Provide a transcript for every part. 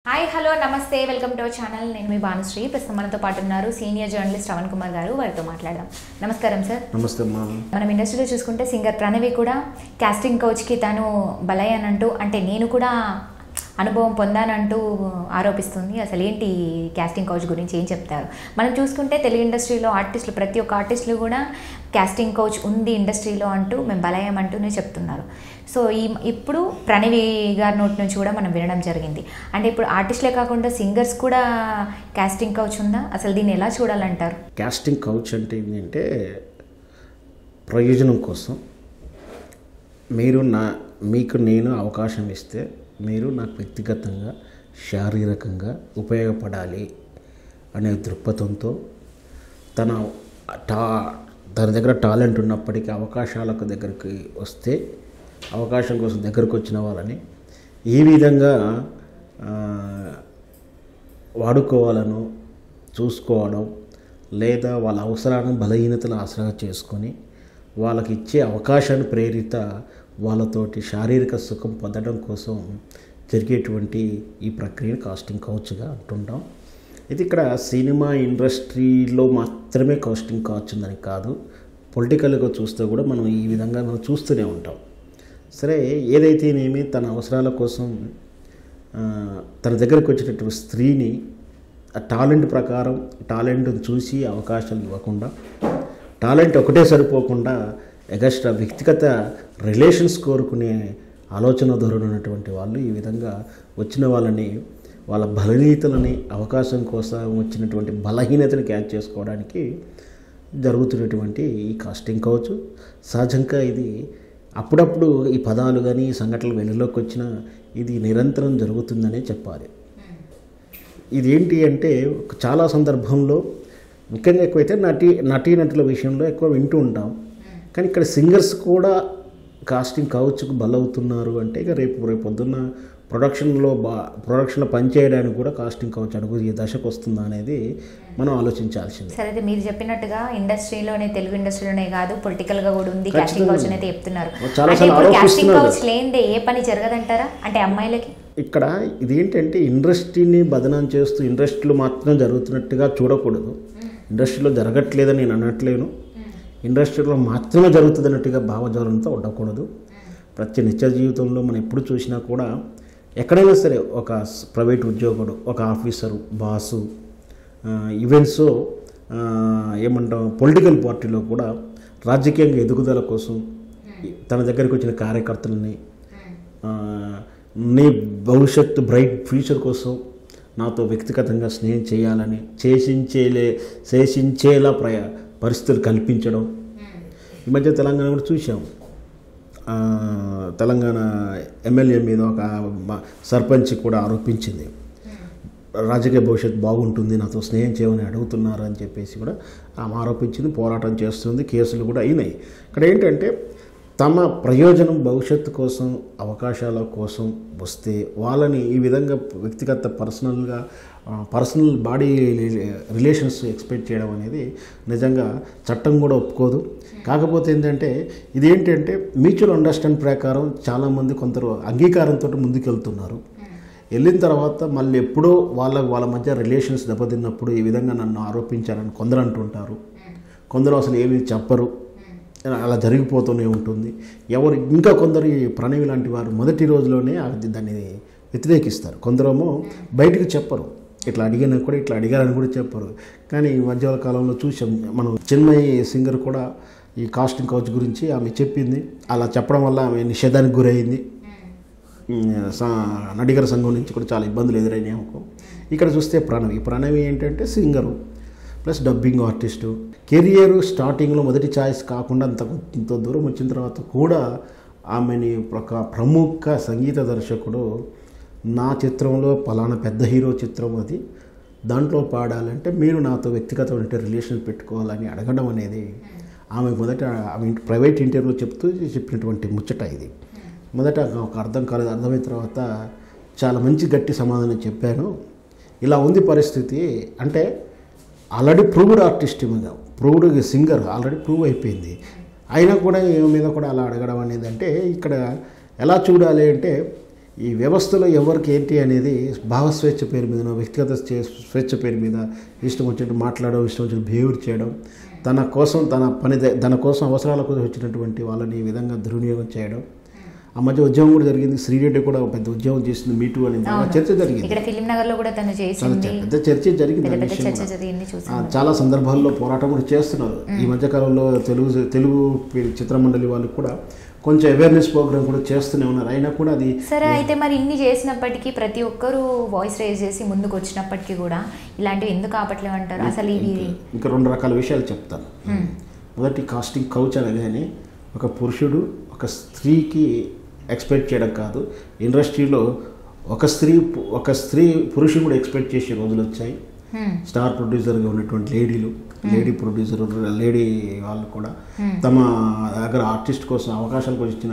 Hi hello నమస్తే welcome to our channel నేను మీ భానుశ్రీ ప్రస్తుతం మనతో పాటు ఉన్నారు సీనియర్ జర్నలిస్ట్ శ్రవణ్ కుమార్ గారు వారితో మాట్లాడదాం నమస్కారం సార్ నమస్తే అమ్మా మనం ఇండస్ట్రీలో చూసుకుంటే సింగర్ ప్రణవి కూడా కాస్టింగ్ కోచ్కి తను బలయ్యానంటూ అంటే నేను కూడా అనుభవం పొందానంటూ ఆరోపిస్తుంది అసలు ఏంటి కాస్టింగ్ కోచ్ గురించి ఏం చెప్తారు మనం చూసుకుంటే తెలుగు ఇండస్ట్రీలో ఆర్టిస్టులు ప్రతి ఒక్క ఆర్టిస్టులు కూడా కాస్టింగ్ కోచ్ ఉంది ఇండస్ట్రీలో అంటూ మేము బలయ్యామంటూనే చెప్తున్నారు సో ఈ ఇప్పుడు ప్రణవి గారి నోటి నుంచి కూడా మనం వినడం జరిగింది అంటే ఇప్పుడు ఆర్టిస్టులే కాకుండా సింగర్స్ కూడా కాస్టింగ్ కోచ్ ఉందా అసలు దీన్ని ఎలా చూడాలంటారు కాస్టింగ్ కౌచ్ అంటే ఏంటంటే ప్రయోజనం కోసం మీరు నా మీకు నేను అవకాశం ఇస్తే మీరు నాకు వ్యక్తిగతంగా శారీరకంగా ఉపయోగపడాలి అనే దృక్పథంతో తన టా తన దగ్గర టాలెంట్ ఉన్నప్పటికీ అవకాశాలకు దగ్గరికి వస్తే అవకాశం కోసం దగ్గరకు వచ్చిన వాళ్ళని ఈ విధంగా ఆ, వాడుకోవాలను చూసుకోవడం లేదా వాళ్ళ అవసరాలను బలహీనతలు ఆసరా చేసుకొని వాళ్ళకి ఇచ్చే అవకాశాన్ని ప్రేరిత వాళ్ళతోటి శారీరక సుఖం పొందడం కోసం జరిగేటువంటి ఈ ప్రక్రియను కాస్టింగ్ కౌచ్గా అంటుంటాం ఇది ఇక్కడ సినిమా ఇండస్ట్రీలో మాత్రమే కాస్టింగ్ కౌచ్ ఉందని కాదు పొలిటికల్గా చూస్తే కూడా మనం ఈ విధంగా మనం చూస్తూనే ఉంటాం సరే ఏదైతేనేమి తన అవసరాల కోసం ఆ, తన దగ్గరకు వచ్చేటటువంటి స్త్రీని ఆ టాలెంట్ ప్రకారం టాలెంట్ని చూసి అవకాశాలు ఇవ్వకుండా టాలెంట్ ఒకటే సరిపోకుండా ఎగస్ట్రా వ్యక్తిగత రిలేషన్స్ కోరుకునే ఆలోచన ధోరణి ఉన్నటువంటి వాళ్ళు ఈ విధంగా వచ్చిన వాళ్ళని వాళ్ళ బలహీనతలని అవకాశం కోసం వచ్చినటువంటి బలహీనతని క్యాచ్ చేసుకోవడానికి జరుగుతున్నటువంటి ఈ కాస్టింగ్ కావచ్చు సహజంగా ఇది అప్పుడప్పుడు ఈ పదాలు కానీ ఈ సంఘటనలు వెలుగులోకి వచ్చినా ఇది నిరంతరం జరుగుతుందనే చెప్పాలి ఇది ఏంటి అంటే చాలా సందర్భంలో ముఖ్యంగా ఎక్కువైతే నటి నటీనటుల విషయంలో ఎక్కువ వింటూ ఉంటాం కానీ ఇక్కడ సింగర్స్ కూడా కాస్టింగ్ కౌచ్కు బలవుతున్నారు అంటే ఇక రేపు రేపు పొద్దున్న ప్రొడక్షన్లో బా ప్రొడక్షన్లో పనిచేయడానికి కూడా కాస్టింగ్ కౌచ్ అడుగు ఈ దశకు వస్తుందా అనేది మనం ఆలోచించాల్సింది సరే అయితే మీరు చెప్పినట్టుగా ఇండస్ట్రీలోనే తెలుగు ఇండస్ట్రీలోనే కాదు పొలిటికల్ గా కూడా ఉంది ఖచ్చితంగా. కాస్టింగ్ కౌచ్ అయితే చెప్తున్నారు చాలా అంటే సార్లు ఇప్పుడు కాస్టింగ్ ఆరోపిస్తున్నారు. కౌచ్ లేనిదే ఏ పని జరగదంటారా అంటే అమ్మాయిలకి ఇక్కడ ఇదేంటంటే ఇండస్ట్రీని బదనాం చేస్తూ ఇండస్ట్రీలో మాత్రం జరుగుతున్నట్టుగా చూడకూడదు ఇండస్ట్రీలో జరగట్లేదని నేను అనట్లేను ఇండస్ట్రీలో మాత్రమే జరుగుతుంది అన్నట్టుగా భావజాలంతో ఉండకూడదు ప్రతి నిత్య జీవితంలో మనం ఎప్పుడు చూసినా కూడా ఎక్కడైనా సరే ఒక స్- ప్రైవేట్ ఉద్యోగుడు ఒక ఆఫీసరు బాసు ఆ, ఈవెంట్స్ ఆ, ఏమంటాం పొలిటికల్ పార్టీలో కూడా రాజకీయంగా ఎదుగుదల కోసం తన దగ్గరికి వచ్చిన కార్యకర్తలని ఆ, నీ భవిష్యత్తు బ్రైట్ ఫ్యూచర్ కోసం నాతో వ్యక్తిగతంగా స్నేహం చేయాలని చేసించేలే చేసించేలా ప్రయ పరిస్థితులు కల్పించడం ఈ మధ్య తెలంగాణ కూడా చూసాం ఆ, తెలంగాణ ఎమ్మెల్యే మీద ఒక మ- సర్పంచ్ కూడా ఆరోపించింది రాజకీయ భవిష్యత్తు బాగుంటుంది నాతో స్నేహం చేయమని అడుగుతున్నారు అని చెప్పేసి కూడా ఆమె ఆరోపించింది పోరాటం చేస్తుంది కేసులు కూడా అయినాయి ఇక్కడ ఏంటంటే తమ ప్రయోజనం భవిష్యత్తు కోసం అవకాశాల కోసం వస్తే వాళ్ళని ఈ విధంగా వ్యక్తిగత పర్సనల్గా పర్సనల్ బాడీ రిలేషన్స్ ఎక్స్పెక్ట్ చేయడం అనేది నిజంగా చట్టం కూడా ఒప్పుకోదు కాకపోతే ఏంటంటే ఇదేంటంటే మ్యూచువల్ అండర్స్టాండ్ ప్రకారం చాలామంది కొందరు అంగీకారంతో ముందుకెళ్తున్నారు వెళ్ళిన తర్వాత మళ్ళీ ఎప్పుడో వాళ్ళ వాళ్ళ మధ్య రిలేషన్స్ దెబ్బతిన్నప్పుడు ఈ విధంగా నన్ను ఆరోపించారని కొందరు అంటుంటారు కొందరు అసలు ఏమీ చెప్పరు అలా జరిగిపోతూనే ఉంటుంది ఎవరు ఇంకా కొందరు ఈ ప్రణవి లాంటి వారు మొదటి రోజులోనే అది దాన్ని వ్యతిరేకిస్తారు కొందరేమో బయటకు చెప్పరు ఇట్లా అడిగినా కూడా ఇట్లా అడిగారని కూడా చెప్పరు కానీ ఈ మధ్య కాలంలో చూసాం మనం చిన్మయి సింగర్ కూడా ఈ కాస్టింగ్ కౌచ్ గురించి ఆమె చెప్పింది అలా చెప్పడం వల్ల ఆమె నిషేధానికి గురైంది ఉమ్, సా- నడిగర సంఘం నుంచి కూడా చాలా ఇబ్బందులు ఎదురైనాయి ఆమెకు ఇక్కడ చూస్తే ప్రణవి ప్రణవి ఏంటంటే singer plus dubbing artist career స్టార్టింగ్లో మొదటి ఛాయిస్ కాకుండా అంత ఇంత దూరం వచ్చిన తర్వాత కూడా ఆమెని ఒక ప్రముఖ సంగీత దర్శకుడు నా చిత్రంలో పలానా పెద్ద హీరో చిత్రం అది దాంట్లో పాడాలంటే మీరు నాతో వ్యక్తిగతమైన రిలేషన్ పెట్టుకోవాలని అడగడం అనేది ఆమె మొదట ఆమె ప్రైవేట్ ఇంటర్వ్యూ చెప్తూ చెప్పినటువంటి ముచ్చట ఇది మొదట ఒక అర్థం కాలేదు అర్థమైన తర్వాత చాలా మంచి గట్టి సమాధానం చెప్పాను ఇలా ఉంది పరిస్థితి అంటే ఆల్రెడీ ప్రూవ్డ్ ఆర్టిస్ట్ మీద ప్రూవ్డ్ సింగర్ ఆల్రెడీ ప్రూవ్ అయిపోయింది అయినా కూడా ఈమె మీద కూడా అలా అడగడం అనేది అంటే ఇక్కడ ఎలా చూడాలి అంటే ఈ వ్యవస్థలో ఎవరికి ఏంటి అనేది భావస్వేచ్ఛ పేరు మీద వ్యక్తిగత స్వే- స్వేచ్ఛ పేరు మీద ఇష్టం వచ్చినట్టు మాట్లాడడం ఇష్టం వచ్చినట్టు బిహేవియర్ చేయడం తన కోసం తన పని ద- తన కోసం అవసరాల కోసం వచ్చినటువంటి వాళ్ళని ఈ విధంగా దుర్వినియోగం చేయడం ఆ మధ్య ఉద్యమం కూడా జరిగింది శ్రీరెడ్డి కూడా ఒక పెద్ద ఉద్యమం చేసింది మీటూ అని బాగా అవును. చర్చ జరిగింది ఇక్కడ ఫిలిం నగర్ లో కూడా తను చాలా చేసింది చ- పెద్ద చర్చ జరిగింది పెద్ద ఆ పెద్ద విషయం చర్చ కూడా. జరిగింది ఆ, చూసాను చాలా సందర్భాల్లో పోరాటం కూడా చేస్తున్నారు ఈ మధ్యకాలంలో తెలుగు తెలుగు పి- చిత్రమండలి వాళ్ళు కూడా కొంచెం అవేర్నెస్ ప్రోగ్రామ్ కూడా చేస్తూనే ఉన్నారు అయినా కూడా అది సరే అయితే మరి ఇన్ని చేసినప్పటికీ ప్రతి ఒక్కరూ వాయిస్ రేజ్ చేసి ముందుకు వచ్చినప్పటికీ కూడా ఇలాంటివి ఎందుకు ఆపట్లేవు అంటారు అసలు ఇది ఇంకా రెండు రకాల విషయాలు చెప్తాను మొదటి కాస్టింగ్ కౌచ్ అనగానే ఒక పురుషుడు ఒక స్త్రీకి ఎక్స్పెక్ట్ చేయడం కాదు ఇండస్ట్రీలో ఒక స్త్రీ ఒక స్త్రీ పురుషుడు కూడా ఎక్స్పెక్ట్ చేసే రోజులు వచ్చాయి హ్మ్, స్టార్ ప్రొడ్యూసర్గా ఉన్నటువంటి లేడీలు లేడీ ప్రొడ్యూసర్ లేడీ వాళ్ళు కూడా తమ దగ్గర ఆర్టిస్ట్ కోసం అవకాశాల కోసం ఇచ్చిన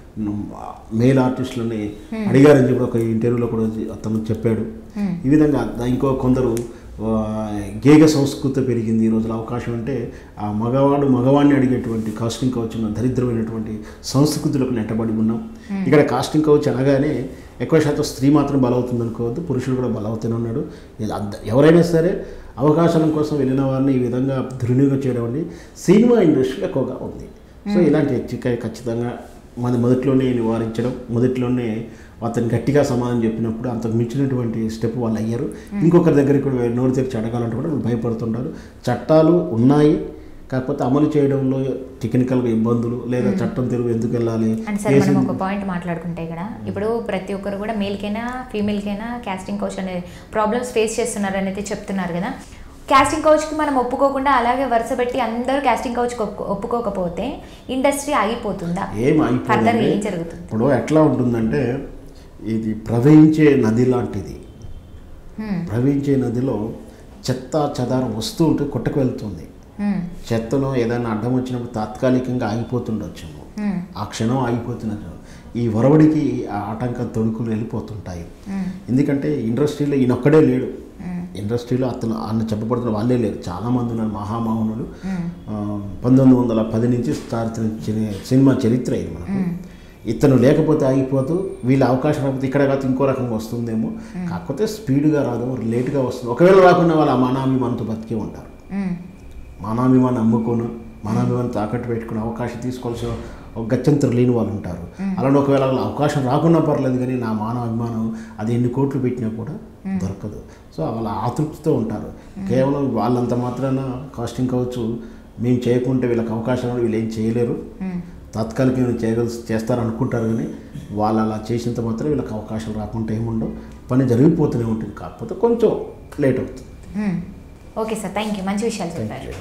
మేల్ ఆర్టిస్టులని అడిగారని చెప్పి ఒక ఇంటర్వ్యూలో కూడా అతను చెప్పాడు ఈ విధంగా ద- ఇంకో కొందరు ఆ, గేగ సంస్కృతి పెరిగింది ఈ రోజుల అవకాశం అంటే ఆ మగవాడు మగవాడిని అడిగేటువంటి కాస్టింగ్ కౌచ్ ఉన్న దరిద్రమైనటువంటి సంస్కృతులకు నెట్టబడి ఉన్నాం ఇక్కడ కాస్టింగ్ కౌచ్ అనగానే ఎక్కువ శాతం స్త్రీ మాత్రం బలవుతుంది అనుకోవద్దు పురుషుడు కూడా బలవుతూనే ఉన్నాడు ఇది అంద- ఎవరైనా సరే అవకాశాల కోసం వెళ్ళిన వారిని ఈ విధంగా దుర్వినియోగం చేయడం అనేది సినిమా ఇండస్ట్రీలో ఎక్కువగా ఉంది సో ఇలాంటి హెచ్చరిక ఖచ్చితంగా మన మొదట్లోనే నివారించడం మొదట్లోనే అతను గట్టిగా సమాధానం చెప్పినప్పుడు అంతకు మించినటువంటి స్టెప్ వాళ్ళు అయ్యారు ఇంకొకరి దగ్గరికి కూడా నోరు తెరిచి అడగాలంటే కూడా వాళ్ళు భయపడుతుంటారు చట్టాలు ఉన్నాయి కాకపోతే అమలు చేయడంలో టెక్నికల్గా ఇబ్బందులు లేదా చట్టం తెరువు ఎందుకు వెళ్ళాలి అండ్ సరే మనం కేసు ఒక పాయింట్ మాట్లాడుకుంటే ఇక్కడ ఇప్పుడు ప్రతి ఒక్కరు కూడా మేల్కైనా ఫీమేల్కైనా క్యాస్టింగ్ కౌచ్ అనే ప్రాబ్లమ్స్ ఫేస్ చేస్తున్నారు అనేది చెప్తున్నారు కదా క్యాస్టింగ్ కౌచ్కి మనం ఒప్పుకోకుండా అలాగే వరుస పెట్టి అందరూ క్యాస్టింగ్ కౌచ్కి ఒప్పు- ఒప్పుకోకపోతే ఇండస్ట్రీ ఆగిపోతుందా ఏం ఫర్దర్ అయిపోయింది ఏం జరుగుతుంది ఇప్పుడు ఎట్లా ఉంటుందంటే ఇది ప్రవహించే నది లాంటిది హ్మ్, ప్రవహించే నదిలో చెత్త చెదారం వస్తూ ఉంటే కొట్టకు వెళ్తుంది హ్మ్, చెత్తలో ఏదైనా అడ్డం వచ్చినప్పుడు తాత్కాలికంగా ఆగిపోతుండొచ్చు హ్మ్, ఆ క్షణం ఆగిపోతున్నట్టు ఈ వరవడికి ఆ ఆటంక తొడుకులు వెళ్ళిపోతుంటాయి హ్మ్, ఎందుకంటే ఇండస్ట్రీలో ఈయనొక్కడే లేడు హ్మ్, ఇండస్ట్రీలో అతను అన్న చెప్పబడుతున్న వాళ్ళే లేరు చాలామంది ఉన్నారు మహామహునులు హ్మ్, ఆ, పంతొమ్మిది వందల పది నుంచి స్టార్ట్ సినిమా చరిత్ర ఇది మనకు ఇతను లేకపోతే ఆగిపోతూ వీళ్ళ అవకాశం రాకపోతే ఇక్కడ కాదు ఇంకో రకంగా వస్తుందేమో కాకపోతే స్పీడ్గా రాదు లేట్గా వస్తుంది ఒకవేళ రాకుండా వాళ్ళు ఆ మానాభిమానంతో బతికే ఉంటారు హ్మ్, మానాభిమానం అమ్ముకోను మానాభిమానం తాకట్టు పెట్టుకుని అవకాశం తీసుకోవాల్సిన ఒక గత్యంతరం లేని వాళ్ళు ఉంటారు అలాంటి ఒకవేళ వాళ్ళ అవకాశం రాకున్నా పర్లేదు కానీ నా మానవాభిమానం అది ఎన్ని కోట్లు పెట్టినా కూడా దొరకదు సో వాళ్ళ ఆతృప్తితో ఉంటారు కేవలం వాళ్ళంత మాత్రాన కాస్టింగ్ కావచ్చు మేము చేయకుంటే వీళ్ళకి అవకాశం ఉంది, వీళ్ళు ఏం చేయలేరు హ్మ్. తాత్కాలికంగా చేయగలిసి చేస్తారు అనుకుంటారు కానీ వాళ్ళు అలా చేసినంత మాత్రం వీళ్ళకి అవకాశం రాకుండా ఏముండవు పని జరిగిపోతూనే ఉంటుంది కాకపోతే కొంచెం లేట్ అవుతుంది హ్మ్. ఓకే సార్ థ్యాంక్ యూ మంచి విషయాలు చెప్పారు